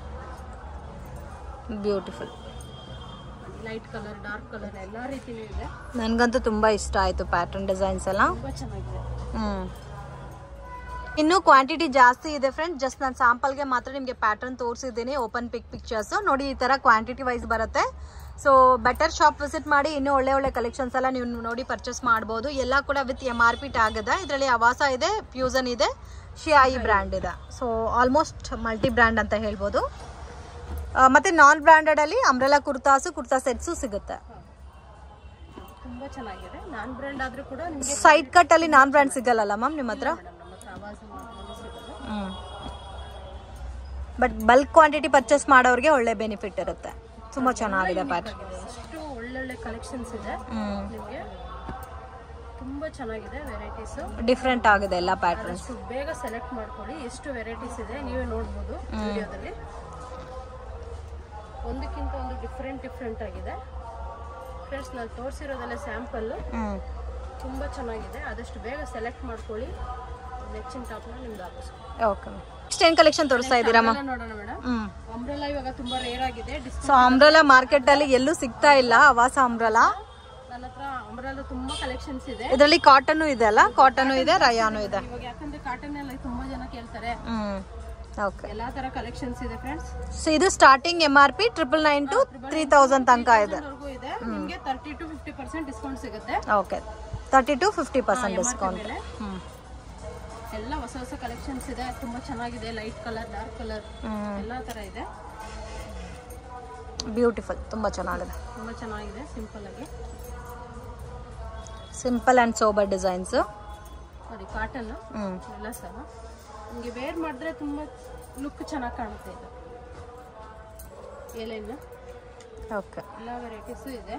beautiful light colour dark colour ಎಲ್ಲಾ ರೀತಿನೂ ಇದೆ ನನ್ಗಂತೂ ತುಂಬಾ ಇಷ್ಟ ಆಯ್ತು ಪ್ಯಾಟರ್ನ್ ಡಿಸೈನ್ಸ್ ಎಲ್ಲ ತುಂಬಾ ಚೆನ್ನಾಗಿದೆ ಹ್ಮ್ ಇನ್ನು ಕ್ವಾಂಟಿಟಿ ಜಾಸ್ತಿ ಇದೆ ಫ್ರೆಂಡ್ ಜಸ್ಟ್ ನಾನು ಸ್ಯಾಂಪಲ್ಗೆ ಮಾತ್ರ ನಿಮಗೆ ಪ್ಯಾಟರ್ನ್ ತೋರಿಸಿದ್ದೀನಿ ಓಪನ್ ಪಿಕ್ ಪಿಕ್ಚರ್ಸ್ ನೋಡಿ ಈ ತರ ಕ್ವಾಂಟಿಟಿ ವೈಸ್ ಬರುತ್ತೆ ಸೊ ಬೆಟರ್ ಶಾಪ್ ವಿಸಿಟ್ ಮಾಡಿ ಇನ್ನೂ ಒಳ್ಳೆ ಒಳ್ಳೆ ಕಲೆಕ್ಷನ್ಸ್ ಎಲ್ಲ ನೀವು ನೋಡಿ ಪರ್ಚೇಸ್ ಮಾಡ್ಬೋದು ಎಲ್ಲ ಕೂಡ with M R P tag ಇದೆ ಇದರಲ್ಲಿ ಅವಾಸ ಇದೆ ಫ್ಯೂಸನ್ ಇದೆ ಶಿಯಾಯಿ ಬ್ರ್ಯಾಂಡ್ ಇದೆ ಸೊ ಆಲ್ಮೋಸ್ಟ್ ಮಲ್ಟಿ ಬ್ರ್ಯಾಂಡ್ ಅಂತ ಹೇಳ್ಬೋದು ಆ, ಮತ್ತೆ ನಾನ್ ಬ್ರ್ಯಾಂಡೆಡ್ ಅಲ್ಲಿ ಅಂಬ್ರೆಲಾ ಕುರ್ತಾಸು ಕುರ್ತಾ ಸೆಟ್ಸು ಸಿಗುತ್ತೆ ತುಂಬಾ ಚೆನ್ನಾಗಿದೆ ನಾನ್ ಬ್ರ್ಯಾಂಡ್ ಆದ್ರೂ ಕೂಡ ನಿಮ್ಗೆ ಸೈಡ್ ಕಟ್ ಅಲ್ಲಿ ನಾನ್ ಬ್ರ್ಯಾಂಡ್ ಸಿಗಲ್ಲ ಮ್ಯಾಮ್ ನಿಮ್ಮ ಹತ್ರ ಮೇಡಮ್ ನಮ್ಮ ಹತ್ರ ಆವಾಜ್ ಮಾತ್ರ ಸಿಗೋದು ಬಟ್ ಬಲ್ಕ್ ಕ್ವಾಂಟಿಟಿ ಪರ್ಚೇಸ್ ಮಾಡೋರಿಗೆ ಒಳ್ಳೆ ಬೆನಿಫಿಟ್ ಇರುತ್ತೆ ತುಂಬಾ ಚೆನ್ನಾಗಿದೆ ಪ್ಯಾಟರ್ನ್ ಎಷ್ಟು ಒಳ್ಳೊಳ್ಳೆ ಕಲೆಕ್ಷನ್ಸ್ ಇದೆ ನಿಮ್ಗೆ ತುಂಬಾ ಚೆನ್ನಾಗಿದೆ ವೆರೈಟೀಸ್ ಡಿಫ್ರೆಂಟ್ ಆಗಿದೆ ಎಲ್ಲ ಪ್ಯಾಟರ್ನ್ಸ್ ಅಷ್ಟು ಬೇಗ ಸೆಲೆಕ್ಟ್ ಮಾಡ್ಕೊಳ್ಳಿ ಎಷ್ಟು ವೆರೈಟೀಸ್ ಇದೆ ನೀವೇ ನೋಡ್ಬೋದು ವಿಡಿಯೋದಲ್ಲಿ ಒಂದಕ್ಕಿಂತ ಒಂದು ಡಿಫ್ರೆಂಟ್ ಡಿಫ್ರೆಂಟ್ ಆಗಿದೆ ಫ್ರೆಂಡ್ಸ್ ನಾನು ತೋರಿಸಿರೋದೆಲ್ಲ ಸ್ಯಾಂಪಲ್ಲು ಹ್ಞೂ ತುಂಬ ಚೆನ್ನಾಗಿದೆ ಆದಷ್ಟು ಬೇಗ ಸೆಲೆಕ್ಟ್ ಮಾಡ್ಕೊಳ್ಳಿ ನೆಚ್ಚಿನ ಟಾಪ್ನ ನಿಮ್ದು ಹಾಕಿಸ್ಕೊಳ್ಳಿ ಓಕೆ ನೆಕ್ಸ್ಟ್ ಏನು ಕಲೆಕ್ಷನ್ ತೋರಿಸ್ತಾ ಇದ್ದೀರಮ್ಮ ನೋಡೋಣ ಮೇಡಮ್ ಹ್ಞೂ ಅಂಬ್ರೆಲಾ ಇವಾಗ ತುಂಬಾ ರೇರ್ ಆಗಿದೆ ಡಿಸ್ಕೌಂಟ್ ಸೊ ಅಂಬ್ರಲಾ ಮಾರ್ಕೆಟಲ್ಲಿ ಎಲ್ಲೂ ಸಿಗ್ತಾ ಇಲ್ಲ ಅವಾಸ ಅಂಬ್ರಲಾ ನನ್ನ ಹತ್ರ ಅಂಬ್ರೆಲಾ ತುಂಬಾ ಕಲೆಕ್ಷನ್ಸ್ ಇದೆ ಇದರಲ್ಲಿ ಕಾಟನ್ನು ಇದೆ ಅಲ್ಲ ಕಾಟನ್ನು ಇದೆ ರಯಾನು ಇದೆ ಇವಾಗ ಯಾಕಂದ್ರೆ ಕಾಟನ್ ಎಲ್ಲ ತುಂಬಾ ಜನ ಕೇಳ್ತಾರೆ ಹ್ಮ್ ಓಕೆ ಎಲ್ಲಾ ತರ ಕಲೆಕ್ಷನ್ಸ್ ಇದೆ ಫ್ರೆಂಡ್ಸ್ ಸೊ ಇದು starting M R P triple nine to three thousand ತನಕ ಇದೆ ವರ್ಗೂ ಇದೆ ನಿಮ್ಗೆ thirty to fifty percent discount ಸಿಗುತ್ತೆ okay thirty to fifty percent discount ಮೇಲೆ ಹ್ಮ್ ಎಲ್ಲ ಹೊಸ ಹೊಸ ಕಲೆಕ್ಷನ್ಸ್ ಇದೆ ತುಂಬಾ ಚೆನ್ನಾಗಿದೆ ಲೈಟ್ ಕಲರ್ ಡಾರ್ಕ್ ಕಲರ್ ಹ್ಮ್ ಎಲ್ಲಾ ತರ ಇದೆ ಬ್ಯೂಟಿಫುಲ್ ತುಂಬ ಚೆನ್ನಾಗಿದೆ ತುಂಬಾ ಚೆನ್ನಾಗಿದೆ ಸಿಂಪಲ್ ಆಗಿ ಸಿಂಪಲ್ ಆ್ಯಂಡ್ ಸೋಬರ್ ಡಿಸೈನ್ಸ್ ನೋಡಿ ಕಾಟನ್ ಹ್ಮ್ ಎಲ್ಲ ಸಹ ನಿಮಗೆ ವೇರ್ ಮಾಡಿದ್ರೆ ತುಂಬಾ ಲುಕ್ ಚೆನ್ನಾಗಿ ಕಾಣುತ್ತೆ ಇದು ಎಲೆನ ಓಕೆ ಎಲ್ಲ ವೆರೈಟೀಸು ಇದೆ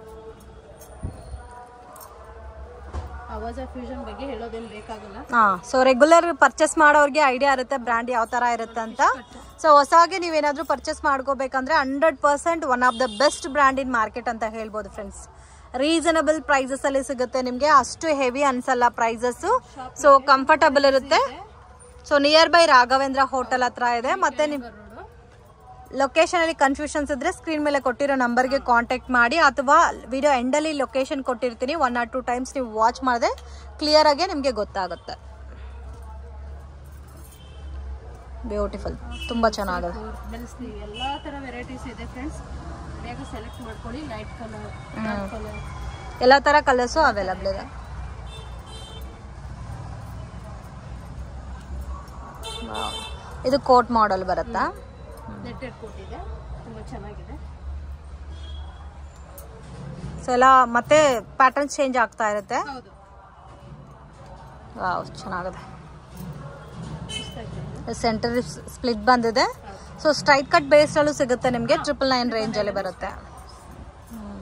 ಅವಾಜ ಫ್ಯೂಷನ್ ಬಗ್ಗೆ ಹೇಳೋದೇನು ಬೇಕಾಗಲ್ಲ ಹಾಂ ಸೊ ರೆಗ್ಯುಲರ್ ಪರ್ಚೇಸ್ ಮಾಡೋರಿಗೆ ಐಡಿಯಾ ಇರುತ್ತೆ ಬ್ರ್ಯಾಂಡ್ ಯಾವ ಥರ ಇರುತ್ತೆ ಅಂತ ಸೊ ಹೊಸಾಗಿ ನೀವೇನಾದರೂ ಪರ್ಚೇಸ್ ಮಾಡ್ಕೋಬೇಕಂದ್ರೆ hundred percent one of the best brand in market ಅಂತ ಹೇಳ್ಬೋದು ಫ್ರೆಂಡ್ಸ್ ರೀಸನಬಲ್ ಪ್ರೈಸಸ್ ಅಲ್ಲಿ ಸಿಗುತ್ತೆ ನಿಮಗೆ ಅಷ್ಟು ಹೆವಿ ಅನ್ಸಲ್ಲ ಪ್ರೈಸಸ್ ಸೊ ಕಂಫರ್ಟಬಲ್ ಇರುತ್ತೆ so near by Raghavendra hotel ಹತ್ರ ಇದೆ ಮತ್ತೆ ನಿಮ್ ರೋಡು ಲೊಕೇಶನ್ ಅಲ್ಲಿ ಕನ್ಫ್ಯೂಷನ್ಸ್ ಇದ್ರೆ ಸ್ಕ್ರೀನ್ ಮೇಲೆ ಕೊಟ್ಟಿರೋ ನಂಬರ್ಗೆ ಕಾಂಟ್ಯಾಕ್ಟ್ ಮಾಡಿ ಅಥವಾ ವಿಡಿಯೋ ಎಂಡಲ್ಲಿ ಲೊಕೇಶನ್ ಕೊಟ್ಟಿರ್ತೀನಿ ಒನ್ ಆರ್ ಟೂ ಟೈಮ್ಸ್ ನೀವು ವಾಚ್ ಮಾಡಿದ್ರೆ ಕ್ಲಿಯರ್ ಆಗಿ ನಿಮಗೆ ಗೊತ್ತಾಗುತ್ತೆ ಬ್ಯೂಟಿಫುಲ್ ತುಂಬಾ ಚೆನ್ನಾಗಿದೆ ಬೆಳೆಸ್ತೀವಿ ಎಲ್ಲ ಥರ ವೆರೈಟೀಸ್ ಇದೆ ಫ್ರೆಂಡ್ಸ್ ಬೇಗ ಸೆಲೆಕ್ಟ್ ಮಾಡ್ಕೊಳ್ಳಿ ಲೈಟ್ ಕಲರ್ ಡಾರ್ಕ್ ಕಲರ್ ಎಲ್ಲ ತರ ಕಲರ್ಸು ಅವೈಲಬಲ್ ಇದೆ Wow. ಇದು ಕೋಟ್ ಮಾಡೆಲ್ ಬರುತ್ತಾ ನೆಟ್ಟೆಡ್ ಕೋಟ್ ಇದೆ ತುಂಬ ಚೆನ್ನಾಗಿದೆ ಸೊ ಎಲ್ಲ ಮತ್ತೆ ಪ್ಯಾಟರ್ನ್ ಚೇಂಜ್ ಆಗ್ತಾ ಇರುತ್ತೆ ಹೌದು ವಾವ್ ಚೆನ್ನಾಗಿದೆ ಇಷ್ಟ ಆಯ್ತು ಇದು. ಸೆಂಟರ್ ಸ್ಪ್ಲಿಟ್ ಬಂದಿದೆ ಸೊ ಸ್ಟ್ರೈಟ್ ಕಟ್ ಬೇಸ್ ಅಲ್ಲೂ ಸಿಗುತ್ತೆ ನಿಮಗೆ ಟ್ರಿಪಲ್ ನೈನ್ ರೇಂಜ್ ಅಲ್ಲಿ ಬರುತ್ತೆ ಹ್ಮ್.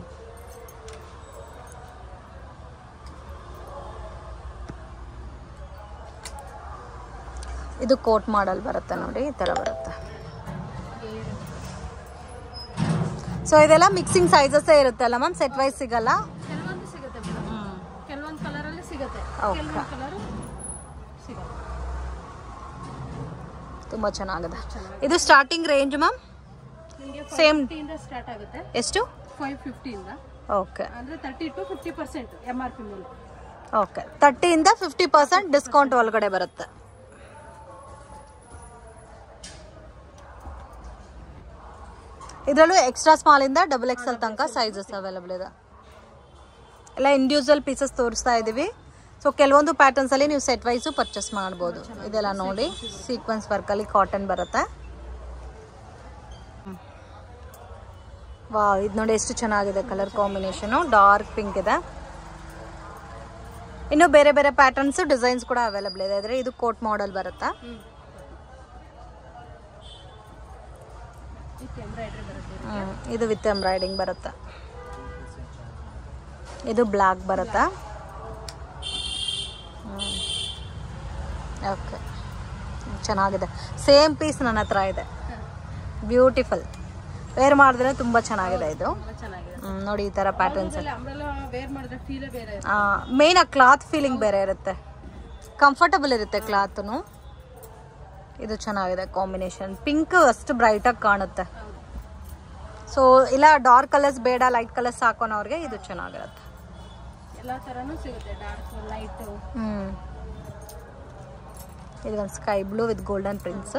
ಇದು ಕೋಟ್ ಮಾಡಲ್ ಬರುತ್ತೆ ನೋಡಿ ಈ ತರ ಬರುತ್ತೆ ಸೊ ಇದೆಲ್ಲ ಮಿಕ್ಸಿಂಗ್ ಸೈಜಸ್ ಇರುತ್ತೆ ಅಲ್ಲ ಮ್ಯಾಮ್ ಸೆಟ್ ವೈಸ್ ಸಿಗಲ್ಲ ಕೆಲವೊಂದು ಸಿಗುತ್ತೆ ಮೇಡಮ್ ಕೆಲವೊಂದು ಕಲರಲ್ಲಿ ಸಿಗುತ್ತೆ Okay. ಕೆಲವೊಂದು ಕಲರ್ ಸಿಗುತ್ತೆ ತುಂಬಾ ಚೆನ್ನಾಗಿದೆ ಇದು ಸ್ಟಾರ್ಟಿಂಗ್ ರೇಂಜ್ ಮ್ಯಾಮ್ ನಿಮಗೆ Same. ಫಿಫ್ಟಿಯಿಂದ ಸ್ಟಾರ್ಟ್ ಆಗುತ್ತೆ ಎಷ್ಟು ಫೈವ್ ಫಿಫ್ಟಿಯಿಂದ ಓಕೆ ಅಂದರೆ thirty to fifty percent M R P ಮೇಲೆ ಓಕೆ ತರ್ಟಿಯಿಂದ ಫಿಫ್ಟಿ ಪರ್ಸೆಂಟ್ ಡಿಸ್ಕೌಂಟ್ ಒಳಗಡೆ ಬರುತ್ತೆ ಇದರಲ್ಲೂ ಎಕ್ಸ್ಟ್ರಾ ಸ್ಮಾಲ್ ಇಂದ ಡಬಲ್ ಎಕ್ಸೆಲ್ ತನಕ ಸೈಜಸ್ ಅವೈಲಬಲ್ ಇದೆ ಎಲ್ಲ ಇಂಡಿವಿಜುವಲ್ ಪೀಸಸ್ ತೋರಿಸ್ತಾ ಇದ್ದೀವಿ ಸೊ ಕೆಲವೊಂದು ಪ್ಯಾಟರ್ನ್ಸ್ ಅಲ್ಲಿ ನೀವು ಸೆಟ್ ವೈಸು ಪರ್ಚೇಸ್ ಮಾಡ್ಬೋದು ಇದೆಲ್ಲ ನೋಡಿ ಸೀಕ್ವೆನ್ಸ್ ವರ್ಕ್ ಅಲ್ಲಿ ಕಾಟನ್ ಬರುತ್ತೆ ವಾ ಇದು ನೋಡಿ ಎಷ್ಟು ಚೆನ್ನಾಗಿದೆ ಕಲರ್ ಕಾಂಬಿನೇಷನು ಡಾರ್ಕ್ ಪಿಂಕ್ ಇದೆ ಇನ್ನು ಬೇರೆ ಬೇರೆ ಪ್ಯಾಟರ್ನ್ಸ್ ಡಿಸೈನ್ಸ್ ಕೂಡ ಅವೈಲಬಲ್ ಇದೆ ಇದ್ರೆ ಇದು ಕೋಟ್ ಮಾಡೆಲ್ ಬರುತ್ತಾ ವಿತ್ ಎಂಬ್ರಾಯ್ಡ್ರಿ ಬರುತ್ತೆ ಹ್ಮ್. ಇದು ವಿತ್ ಎಂಬ್ರಾಯ್ಡಿಂಗ್ ಬರುತ್ತಾ ಇದು ಬ್ಲಾಕ್ ಬರುತ್ತಾ ಓಕೆ ಚೆನ್ನಾಗಿದೆ ಸೇಮ್ ಪೀಸ್ ನನ್ನ ಹತ್ರ ಇದೆ ಬ್ಯೂಟಿಫುಲ್ ವೇರ್ ಮಾಡಿದ್ರೆ ತುಂಬ ಚೆನ್ನಾಗಿದೆ ಇದು ತುಂಬ ಚೆನ್ನಾಗಿದೆ ಹ್ಮ್, ನೋಡಿ ಈ ಥರ ಪ್ಯಾಟರ್ನ್ಸ್ ಅಂಬ್ರೆಲ್ಲ ವೇರ್ ಮಾಡಿದ್ರೆ ಫೀಲೇ ಬೇರೆ ಇರುತ್ತೆ. ಮೇನ್ ಆ ಕ್ಲಾತ್ ಫೀಲಿಂಗ್ ಬೇರೆ ಇರುತ್ತೆ ಕಂಫರ್ಟಬಲ್ ಇರುತ್ತೆ ಕ್ಲಾತ್ನು ಇದು ಚೆನ್ನಾಗಿದೆ ಕಾಂಬಿನೇಷನ್ ಪಿಂಕ್ ಅಷ್ಟು ಬ್ರೈಟಾಗಿ ಕಾಣುತ್ತೆ ಹೌದು ಸೊ ಇಲ್ಲ ಡಾರ್ಕ್ ಕಲರ್ಸ್ ಬೇಡ ಲೈಟ್ ಕಲರ್ಸ್ ಹಾಕೋನವ್ರಿಗೆ ಇದು ಚೆನ್ನಾಗಿರುತ್ತೆ ಎಲ್ಲ ಥರನೂ ಸಿಗುತ್ತೆ ಡಾರ್ಕ್ ಲೈಟು ಹ್ಮ್ ಇದು ಒಂದು sky blue with golden prints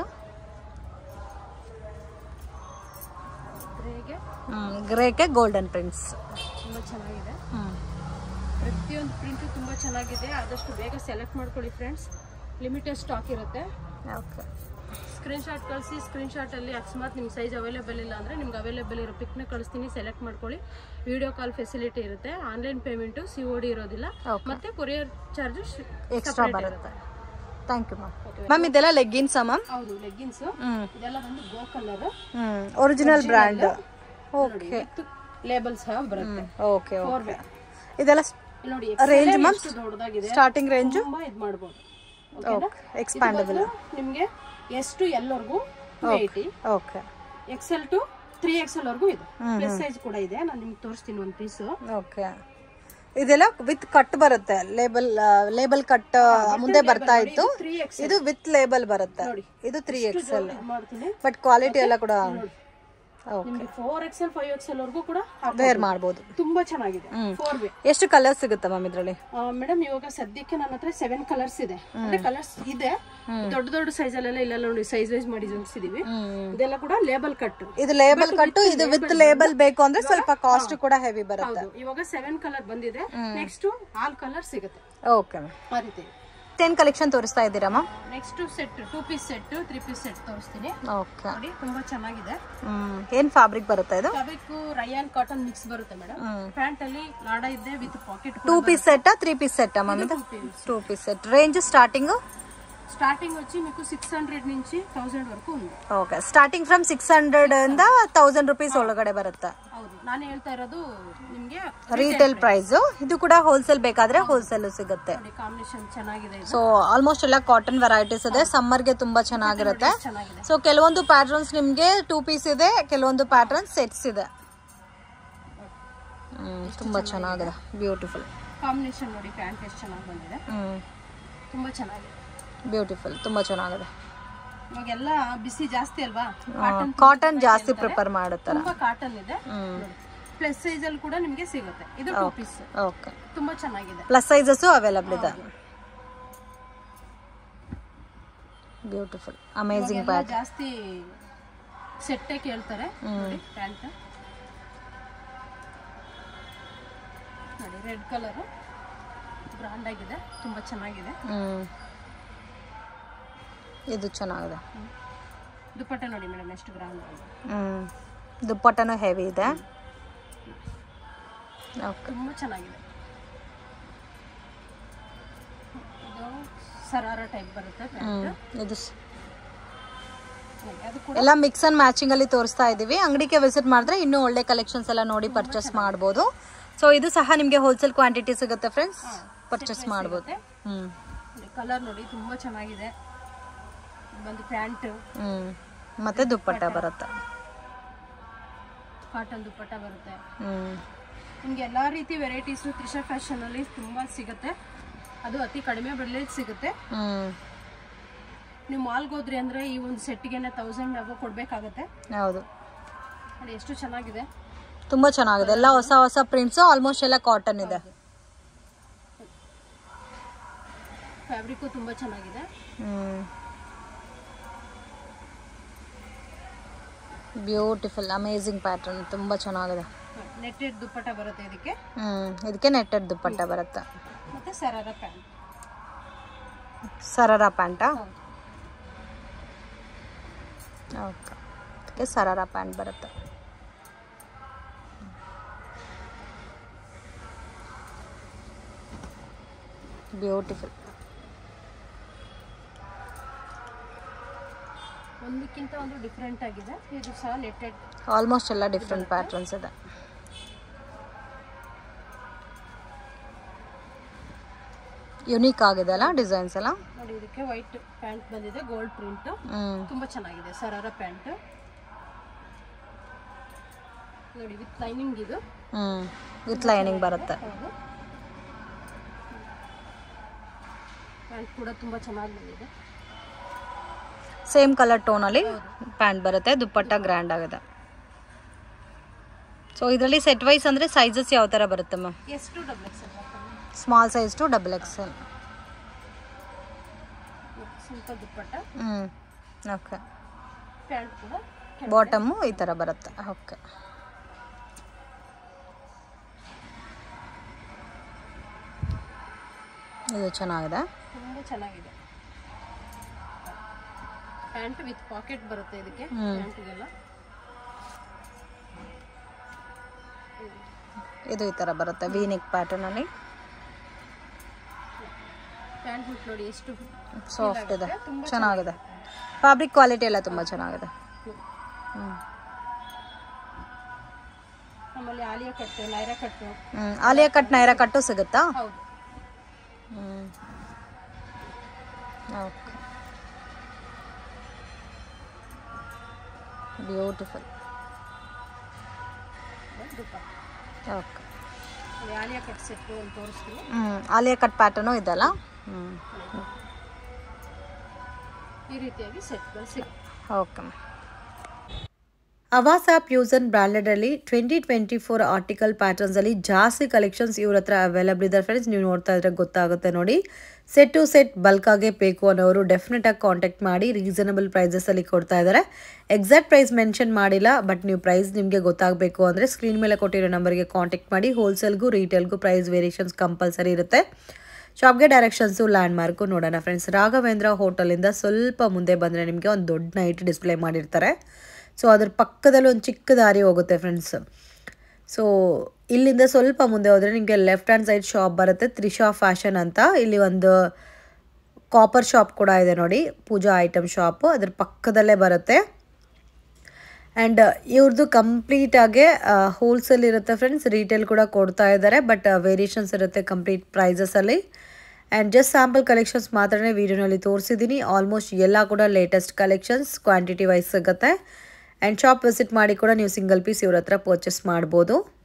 ಗ್ರೇಗೆ ಹ್ಮ್ ಗ್ರೇಗೆ ಗೋಲ್ಡನ್ ಪ್ರಿಂಟ್ಸ್ ತುಂಬ ಚೆನ್ನಾಗಿದೆ ಹ್ಮ್ ಪ್ರತಿಯೊಂದು ಪ್ರಿಂಟು ತುಂಬ ಚೆನ್ನಾಗಿದೆ ಆದಷ್ಟು ಬೇಗ ಸೆಲೆಕ್ಟ್ ಮಾಡ್ಕೊಳ್ಳಿ ಫ್ರೆಂಡ್ಸ್ ಲಿಮಿಟೆಡ್ ಸ್ಟಾಕ್ ಇರುತ್ತೆ ಓಕೆ ಸ್ಕ್ರೀನ್ಶಾಟ್ ಕಳಿಸಿ ಸ್ಕ್ರೀನ್ಶಾಟಲ್ಲಿ ಅಕಸ್ಮಾತ್ ನಿಮ್ಮ ಸೈಜ್ ಅವೈಲೇಬಲ್ ಇಲ್ಲ ಅಂದರೆ ನಿಮ್ಗೆ ಅವೈಲೇಬಲ್ ಇರೋ ಪಿಕ್ನ ಕಳಿಸ್ತೀನಿ ಸೆಲೆಕ್ಟ್ ಮಾಡ್ಕೊಳ್ಳಿ ವಿಡಿಯೋ ಕಾಲ್ ಫೆಸಿಲಿಟಿ ಇರುತ್ತೆ online payment C O D ಇರೋದಿಲ್ಲ Okay. ಮತ್ತು ಕೊರಿಯರ್ ಚಾರ್ಜು ಎಕ್ಸ್ಟ್ರಾ ಬರುತ್ತೆ ಥ್ಯಾಂಕ್ ಯು ಮ್ಯಾಮ್ ಮ್ಯಾಮ್ ಇದೆಲ್ಲ ಲೆಗ್ಗಿನ್ಸಾ ಮ್ಯಾಮ್ ಹೌದು ಲೆಗ್ಗಿನ್ಸು ಹ್ಮ್ ಇದೆಲ್ಲ ಬಂದು ಗೋ ಕಲರ್ ಹ್ಮ್ ಒರಿಜಿನಲ್ ಬ್ರ್ಯಾಂಡ್ ಓಕೆ ಲೇಬಲ್ಸ್ ಬರುತ್ತೆ ಓಕೆ ಫೋರ್ ವೇ ಇದೆಲ್ಲ ಇಲ್ಲಿ ನೋಡಿ Range XL ma'am? ಎಷ್ಟು ದೊಡ್ಡದಾಗಿದೆ ಸ್ಟಾರ್ಟಿಂಗ್ ರೇಂಜು ತುಂಬಾ ಇದು ಮಾಡ್ಬೋದು ಎಕ್ಸ್ಪ್ಯಾಂಡಬಲ್ ನಿಮಗೆ ಎಷ್ಟು ಎಲ್ಲರಿಗೂ two eighty okay XL to three X L ವರ್ಗೂ ಇದೆ ಪ್ಲಸ್ ಸೈಜ್ ಕೂಡ ಇದೆ ನಾನು ನಿಮ್ಗೆ ತೋರಿಸ್ತೀನಿ ಒಂದು ಪೀಸು ಓಕೆ ಇದೆಲ್ಲ ವಿತ್ ಕಟ್ ಬರುತ್ತೆ ಲೇಬಲ್ ಲೇಬಲ್ ಕಟ್ ಮುಂದೆ ಬರ್ತಾ ಇತ್ತು ತ್ರೀ ಎಕ್ಸ್ ಇದು ವಿತ್ ಲೇಬಲ್ ಬರುತ್ತೆ ಇದು ತ್ರೀ ಎಕ್ಸ್ ಎಲ್ ಮಾಡ್ತೀನಿ ಬಟ್ ಕ್ವಾಲಿಟಿ ಎಲ್ಲ ಕೂಡ ನಿಮ್ಗೆ four X L five X L ವರ್ಗೂ ಕೂಡ ಹಾಕ್ಬೋದು. ವೇರ್ ಮಾಡ್ಬೋದು ತುಂಬಾ ಚೆನ್ನಾಗಿದೆ ಫೋರ್ ವೇ ಎಷ್ಟು ಕಲರ್ಸ್ ಸಿಗುತ್ತೆ ಮ್ಯಾಮ್ ಇದರಲ್ಲಿ ಮೇಡಮ್ ಇವಾಗ ಸದ್ಯಕ್ಕೆ ನನ್ನ ಹತ್ರ ಸೆವೆನ್ ಕಲರ್ಸ್ ಇದೆ ಅಂದ್ರೆ ಕಲರ್ಸ್ ಇದೆ ದೊಡ್ಡ ದೊಡ್ಡ ಸೈಜ್ ಅಲ್ಲೆಲ್ಲ ಇಲ್ಲೆಲ್ಲ ನೋಡಿ ಸೈಜ್ ವೈಸ್ ಮಾಡಿ ಜೋಡಿಸಿದೀವಿ ಇದೆಲ್ಲ ಕೂಡ ಲೇಬಲ್ ಕಟ್ ಇದು ಲೇಬಲ್ ಕಟ್ಟು ಇದು ವಿತ್ ಲೇಬಲ್ ಬೇಕು ಅಂದ್ರೆ ಸ್ವಲ್ಪ ಕಾಸ್ಟ್ ಕೂಡ ಹೆವಿ ಬರುತ್ತೆ ಹೌದು ಇವಾಗ ಸೆವೆನ್ ಕಲರ್ ಬಂದಿದೆ ನೆಕ್ಸ್ಟ್ ಆಲ್ ಕಲರ್ ಸಿಗುತ್ತೆ ಓಕೆ ಮ್ಯಾಮ್ ಆ ರೀತಿ ಟೆನ್ ಕಲೆಕ್ಷನ್ ತೋರಿಸ್ತಾ ಇದ್ದೀರಾ ma'am next set two piece set three piece set ತೋರಿಸ್ತೀನಿ ಓಕೆ ನೋಡಿ ತುಂಬಾ ಚೆನ್ನಾಗಿದೆ ಹ್ಮ್ ಏನ್ ಫ್ಯಾಬ್ರಿಕ್ ಬರುತ್ತೆ ಇದು ಫ್ಯಾಬ್ರಿಕ್ ರಯಾನ್ ಕಾಟನ್ ಮಿಕ್ಸ್ ಬರುತ್ತೆ ಮೇಡಮ್ ಪ್ಯಾಂಟ್ ಅಲ್ಲಿ ಲಾಡ ಇದೆ with pocket two piece set three piece set ma'am ఇది two piece set range starting starting వచ్చి మీకు సిక్స్ హండ్రెడ్ నుంచి థౌసండ్ వరకు ఉంది okay starting from six hundred ಇಂದ ತೌಸಂಡ್ ರುಪೀಸ್ ಒಳಗಡೆ ಬರುತ್ತೆ ಹೌದು ನಾನು ಹೇಳ್ತಾ ಇರೋದು ನಿಮ್ಗೆ ರಿಟೇಲ್ ಪ್ರೈಸ್ ಇದು ಕೂಡ ಹೋಲ್ಸೇಲ್ ಬೇಕಾದ್ರೆ ಹೋಲ್ಸೇಲ್ ಸಿಗುತ್ತೆ ನೋಡಿ ಕಾಂಬಿನೇಷನ್ ಚೆನ್ನಾಗಿದೆ ಇದು ಸೊ ಆಲ್ಮೋಸ್ಟ್ ಎಲ್ಲ ಕಾಟನ್ ವೆರೈಟೀಸ್ ಇದೆ ಸಮ್ಮರ್ಗೆ ತುಂಬಾ ಚೆನ್ನಾಗಿರುತ್ತೆ ಚೆನ್ನಾಗಿದೆ ಸೊ ಕೆಲವೊಂದು ಪ್ಯಾಟರ್ನ್ಸ್ ನಿಮ್ಗೆ ಟೂ ಪೀಸ್ ಇದೆ ಕೆಲವೊಂದು ಪ್ಯಾಟರ್ನ್ ಸೆಟ್ಸ್ ಇದೆ ಹ್ಮ್, ತುಂಬಾ ಚೆನ್ನಾಗಿದೆ ಬ್ಯೂಟಿಫುಲ್ ಕಾಂಬಿನೇಷನ್ ನೋಡಿ ಪ್ಯಾಂಟ್ ಎಷ್ಟು ಚೆನ್ನಾಗಿ ಬಂದಿದೆ ಹ್ಮ್ ತುಂಬಾ ಚೆನ್ನಾಗಿದೆ ಬ್ಯೂಟಿಫುಲ್ ತುಂಬಾ ಚೆನ್ನಾಗಿದೆ ಇವಾಗೆಲ್ಲ ಬಿಸಿ ಜಾಸ್ತಿ ಅಲ್ವಾ ಕಾಟನ್ ಕಾಟನ್ ಜಾಸ್ತಿ ಪ್ರಿಪೇರ್ ಮಾಡುತ್ತಾರೆ ತುಂಬಾ ಕಾಟನ್ ಇದೆ ಪ್ಲಸ್ ಸೈಜ್ ಅಲ್ಲಿ ಕೂಡ ನಿಮ್ಗೆ ಸಿಗುತ್ತೆ ಇದು ಟೂ ಪೀಸ್ ಓಕೆ ತುಂಬಾ ಚೆನ್ನಾಗಿದೆ ಪ್ಲಸ್ ಸೈಜಸ್ಸು ಅವೈಲಬಲ್ ಇದೆ ಬ್ಯೂಟಿಫುಲ್ ಅಮೇಝಿಂಗ್ ಇವಾಗೆಲ್ಲ ಜಾಸ್ತಿ ಸೆಟ್ಟೆ ಕೇಳ್ತಾರೆ ನೋಡಿ ಪ್ಯಾಂಟ್ ನೋಡಿ ರೆಡ್ ಕಲರ್ ಬ್ರಾಂಡ್ ಆಗಿದೆ ತುಂಬಾ ಚೆನ್ನಾಗಿದೆ ಹ್ಮ್ ಇದು ಚೆನ್ನಾಗಿದೆ ದುಪ್ಪಟ್ಟ ನೋಡಿ ಮೇಡಮ್ ಎಷ್ಟು ಗ್ರಾಂಡ್ ಆಗಿದೆ ಹ್ಮ್ ದುಪ್ಪಟ್ಟನು ಹೆವಿ ಇದೆ ಓಕೆ ತುಂಬಾ ಚೆನ್ನಾಗಿದೆ ಇದು ಸರಾರ ಟೈಪ್ ಬರುತ್ತೆ ಪ್ಯಾಂಟ್ ಇದು ಸ್- ಅದು ಕೂಡ ಎಲ್ಲ ಮಿಕ್ಸ್ ಅಂಡ್ ಮ್ಯಾಚಿಂಗ್ ಅಲ್ಲಿ ತೋರಿಸ್ತಾ ಇದೀವಿ ಅಂಗಡಿಗೆ ವಿಸಿಟ್ ಮಾಡಿದ್ರೆ ಇನ್ನೂ ಒಳ್ಳೆ ಕಲೆಕ್ಷನ್ಸ್ ಎಲ್ಲ ನೋಡಿ ಪರ್ಚೇಸ್ ಮಾಡ್ಬೋದು ಸೊ ಇದು ಸಹ ನಿಮಗೆ ಹೋಲ್ಸೇಲ್ ಕ್ವಾಂಟಿಟಿ ಸಿಗುತ್ತೆ ಫ್ರೆಂಡ್ಸ್ ಪರ್ಚೇಸ್ ಮಾಡ್ಬೋದು ಹ್ಮ್ ಕಲರ್ ನೋಡಿ ತುಂಬಾ ಚೆನ್ನಾಗಿದೆ ಇದು ಬಂದು ಪ್ಯಾಂಟ್ ಹ್ಮ್ ಮತ್ತೆ ದುಪ್ಪಟ್ಟ ಬರುತ್ತೆ ಕಾಟನ್ ದುಪ್ಪಟ್ಟ ಬರುತ್ತೆ ಹ್ಮ್ ನಿಮ್ಗೆ ಎಲ್ಲಾ ರೀತಿ ವೆರೈಟೀಸ್ ತ್ರಿಷಾ ಫ್ಯಾಷನ್ ಅಲ್ಲಿ ತುಂಬಾ ಸಿಗುತ್ತೆ ಅದು ಅತಿ ಕಡಿಮೆ ಬೆಲೆಯಲ್ಲಿ ಸಿಗುತ್ತೆ ಹ್ಮ್ ನೀವು ಮಾಲ್ಗೆ ಹೋದ್ರಿ ಅಂದ್ರೆ ಈ ಒಂದು ಸೆಟ್ಗೆನೆ ತೌಸಂಡ್ ಆಗೋ ಕೊಡ್ಬೇಕಾಗತ್ತೆ ಹೌದು ಅದು ಎಷ್ಟು ಚೆನ್ನಾಗಿದೆ ತುಂಬಾ ಚೆನ್ನಾಗಿದೆ ಎಲ್ಲ ಹೊಸ ಹೊಸ ಪ್ರಿಂಟ್ಸ್ ಆಲ್ಮೋಸ್ಟ್ ಎಲ್ಲ ಕಾಟನ್ ಇದೆ ಫ್ಯಾಬ್ರಿಕ್ಕು ತುಂಬಾ ಚೆನ್ನಾಗಿದೆ ಹ್ಮ್ ಬ್ಯೂಟಿಫುಲ್ ಅಮೇಝಿಂಗ್ ಪ್ಯಾಟರ್ನ್ ತುಂಬಾ ಚೆನ್ನಾಗಿದೆ ನೆಟ್ಟೆಡ್ ದುಪ್ಪಟ್ಟ ಬರುತ್ತೆ ಇದಕ್ಕೆ ಹ್ಮ್ ಇದಕ್ಕೆ ನೆಟ್ಟೆಡ್ ದುಪ್ಪಟ್ಟ ಬರುತ್ತೆ ಮತ್ತೆ ಸರಾರ ಪ್ಯಾಂಟ್ ಸರಾರ ಪ್ಯಾಂಟಾ ಓಕೆ ಇದಕ್ಕೆ ಸರಾರ ಪ್ಯಾಂಟ್ ಬರುತ್ತೆ ಬ್ಯೂಟಿಫುಲ್ ಒಂದಕ್ಕಿಂತ ಒಂದು ಡಿಫ್ರೆಂಟ್ ಆಗಿದೆ ಇದು ಸಹ ನೆಟ್ಟೆಡ್ ಆಲ್ಮೋಸ್ಟ್ ಎಲ್ಲ ಡಿಫ್ರೆಂಟ್ ಪ್ಯಾಟರ್ನ್ಸ್ ಇದೆ ಯುನೀಕ್ ಆಗಿದೆ ಅಲ್ಲ ಡಿಸೈನ್ಸ್ ಎಲ್ಲ ನೋಡಿ ಇದಕ್ಕೆ ವೈಟ್ ಪ್ಯಾಂಟ್ ಬಂದಿದೆ ಗೋಲ್ಡ್ ಪ್ರಿಂಟ್ ಹ್ಮ್ ತುಂಬಾ ಚೆನ್ನಾಗಿದೆ ಸರಾರ ಪ್ಯಾಂಟ್ ನೋಡಿ ವಿತ್ ಲೈನಿಂಗ್ ಇದು ಹ್ಮ್ ವಿತ್ ಲೈನಿಂಗ್ ಬರುತ್ತೆ ಹೌದು ಪ್ಯಾಂಟ್ ಕೂಡ ತುಂಬಾ ಚೆನ್ನಾಗಿ ಬಂದಿದೆ ಸೇಮ್ ಕಲರ್ ಟೋನಲ್ಲಿ ಪ್ಯಾಂಟ್ ಬರುತ್ತೆ ದುಪ್ಪಟ್ಟ ಗ್ರ್ಯಾಂಡ್ ಆಗಿದೆ ಸೊ ಇದರಲ್ಲಿ ಸೆಟ್ ವೈಸ್ ಅಂದರೆ ಸೈಜಸ್ ಯಾವ ಥರ ಬರುತ್ತೆ ಮ್ಯಾಮ್ ಎಷ್ಟು double X small size to double XL ಸ್ವಲ್ಪ ದುಪ್ಪಟ್ಟ ಹ್ಞೂ ಓಕೆ ಪ್ಯಾಂಟ್ ಕೂಡ ಬಾಟಮು ಈ ಥರ ಬರುತ್ತೆ ಓಕೆ ಇದು ಚೆನ್ನಾಗಿದೆ ತುಂಬಾ ಚೆನ್ನಾಗಿದೆ ಪ್ಯಾಂಟ್ ವಿತ್ ಪಾಕೆಟ್ ಬರುತ್ತೆ ಇದಕ್ಕೆ ಹ್ಮ್. ಪ್ಯಾಂಟಿಗೆಲ್ಲ ಇದು ಈ ಥರ ಬರುತ್ತೆ ವೀನಿಕ್ ಪ್ಯಾಟರ್ನಲ್ಲಿ ಪ್ಯಾಂಟ್ ಬಿಟ್ಟು ನೋಡಿ ಎಷ್ಟು ಸಾಫ್ಟ್ ಇದೆ ಚೆನ್ನಾಗಿದೆ ಫ್ಯಾಬ್ರಿಕ್ ಕ್ವಾಲಿಟಿ ಎಲ್ಲ ತುಂಬ ಚೆನ್ನಾಗಿದೆ ಹ್ಞೂ ಆಮೇಲೆ ಆಲಿಯಾ ಕಟ್ಟು ನೈರಾ ಕಟ್ಟು ಹ್ಞೂ ಆಲಿಯಾ ಕಟ್ ನೈರಾ ಕಟ್ಟು ಸಿಗುತ್ತಾ ಹೌದು ಹ್ಞೂ ಓಕೆ ಬ್ಯೂಟಿಫುಲ್ ಐವತ್ತು ರೂಪಾಯಿ ಓಕೆ ಅದು ಆಲಿಯಾ ಕಟ್ ಸೆಟ್ಟು ಅಂತ ತೋರಿಸ್ತೀನಿ ಹ್ಞೂ ಆಲಿಯಾ ಕಟ್ ಪ್ಯಾಟರ್ನು ಇದೆಲ್ಲ ಹ್ಞೂ ಈ ರೀತಿಯಾಗಿ ಸೆಟ್ಗಳು ಸಿಗುತ್ತೆ ಓಕೆ ಅವಾಸ ಪ್ಯೂಸನ್ ಬ್ರ್ಯಾಂಡೆಡಲ್ಲಿ ಟ್ವೆಂಟಿ ಟ್ವೆಂಟಿ ಫೋರ್ ಆರ್ಟಿಕಲ್ ಪ್ಯಾಟರ್ನ್ಸಲ್ಲಿ ಜಾಸ್ತಿ ಕಲೆಕ್ಷನ್ಸ್ ಇವ್ರ ಹತ್ರ ಅವೈಲಬಲ್ ಇದೆ ಫ್ರೆಂಡ್ಸ್ ನೀವು ನೋಡ್ತಾ ಇದ್ರೆ ಗೊತ್ತಾಗುತ್ತೆ ನೋಡಿ ಸೆಟ್ ಟು ಸೆಟ್ ಬಲ್ಕಾಗೆ ಬೇಕು ಅನ್ನೋರು ಡೆಫಿನೆಟಾಗಿ ಕಾಂಟ್ಯಾಕ್ಟ್ ಮಾಡಿ ರೀಸನಬಲ್ ಪ್ರೈಸಸಲ್ಲಿ ಕೊಡ್ತಾ ಇದ್ದಾರೆ ಎಕ್ಸಾಕ್ಟ್ ಪ್ರೈಸ್ ಮೆನ್ಷನ್ ಮಾಡಿಲ್ಲ ಬಟ್ ನೀವು ಪ್ರೈಸ್ ನಿಮಗೆ ಗೊತ್ತಾಗಬೇಕು ಅಂದರೆ ಸ್ಕ್ರೀನ್ ಮೇಲೆ ಕೊಟ್ಟಿರೋ ನಂಬರ್ಗೆ ಕಾಂಟ್ಯಾಕ್ಟ್ ಮಾಡಿ ಹೋಲ್ಸೇಲ್ಗೂ ರೀಟೇಲ್ಗೂ ಪ್ರೈಸ್ ವೇರಿಯೇಷನ್ಸ್ ಕಂಪಲ್ಸರಿ ಇರುತ್ತೆ ಶಾಪ್ಗೆ ಡೈರೆಕ್ಷನ್ಸು ಲ್ಯಾಂಡ್ ಮಾರ್ಕು ನೋಡೋಣ ಫ್ರೆಂಡ್ಸ್ ರಾಘವೇಂದ್ರ ಹೋಟೆಲಿಂದ ಸ್ವಲ್ಪ ಮುಂದೆ ಬಂದರೆ ನಿಮಗೆ ಒಂದು ದೊಡ್ಡ ನೈಟ್ ಡಿಸ್ಪ್ಲೇ ಮಾಡಿರ್ತಾರೆ ಸೊ ಅದ್ರ ಪಕ್ಕದಲ್ಲಿ ಒಂದು ಚಿಕ್ಕ ದಾರಿ ಹೋಗುತ್ತೆ ಫ್ರೆಂಡ್ಸ್ ಸೊ ಇಲ್ಲಿಂದ ಸ್ವಲ್ಪ ಮುಂದೆ ಹೋದರೆ ನಿಮಗೆ ಲೆಫ್ಟ್ ಹ್ಯಾಂಡ್ ಸೈಡ್ ಶಾಪ್ ಬರುತ್ತೆ ತ್ರಿಷಾ ಫ್ಯಾಷನ್ ಅಂತ ಇಲ್ಲಿ ಒಂದು ಕಾಪರ್ ಶಾಪ್ ಕೂಡ ಇದೆ ನೋಡಿ ಪೂಜಾ ಐಟಮ್ ಶಾಪು ಅದ್ರ ಪಕ್ಕದಲ್ಲೇ ಬರುತ್ತೆ ಆ್ಯಂಡ್ ಇವ್ರದ್ದು ಕಂಪ್ಲೀಟಾಗೆ ಹೋಲ್ಸೇಲ್ ಇರುತ್ತೆ ಫ್ರೆಂಡ್ಸ್ ರೀಟೇಲ್ ಕೂಡ ಕೊಡ್ತಾ ಇದ್ದಾರೆ ಬಟ್ ವೇರಿಯೇಷನ್ಸ್ ಇರುತ್ತೆ ಕಂಪ್ಲೀಟ್ ಪ್ರೈಸಸಲ್ಲಿ ಆ್ಯಂಡ್ ಜಸ್ಟ್ ಸ್ಯಾಂಪಲ್ ಕಲೆಕ್ಷನ್ಸ್ ಮಾತ್ರನೇ ವೀಡಿಯೋನಲ್ಲಿ ತೋರಿಸಿದ್ದೀನಿ ಆಲ್ಮೋಸ್ಟ್ ಎಲ್ಲ ಕೂಡ ಲೇಟೆಸ್ಟ್ ಕಲೆಕ್ಷನ್ಸ್ ಕ್ವಾಂಟಿಟಿ ವೈಸ್ ಸಿಗುತ್ತೆ ಆ್ಯಂಡ್ ಶಾಪ್ ವಿಸಿಟ್ ಮಾಡಿ ಕೂಡ ನೀವು ಸಿಂಗಲ್ ಪೀಸ್ ಇವ್ರ ಹತ್ರ ಪರ್ಚೇಸ್ ಮಾಡ್ಬೋದು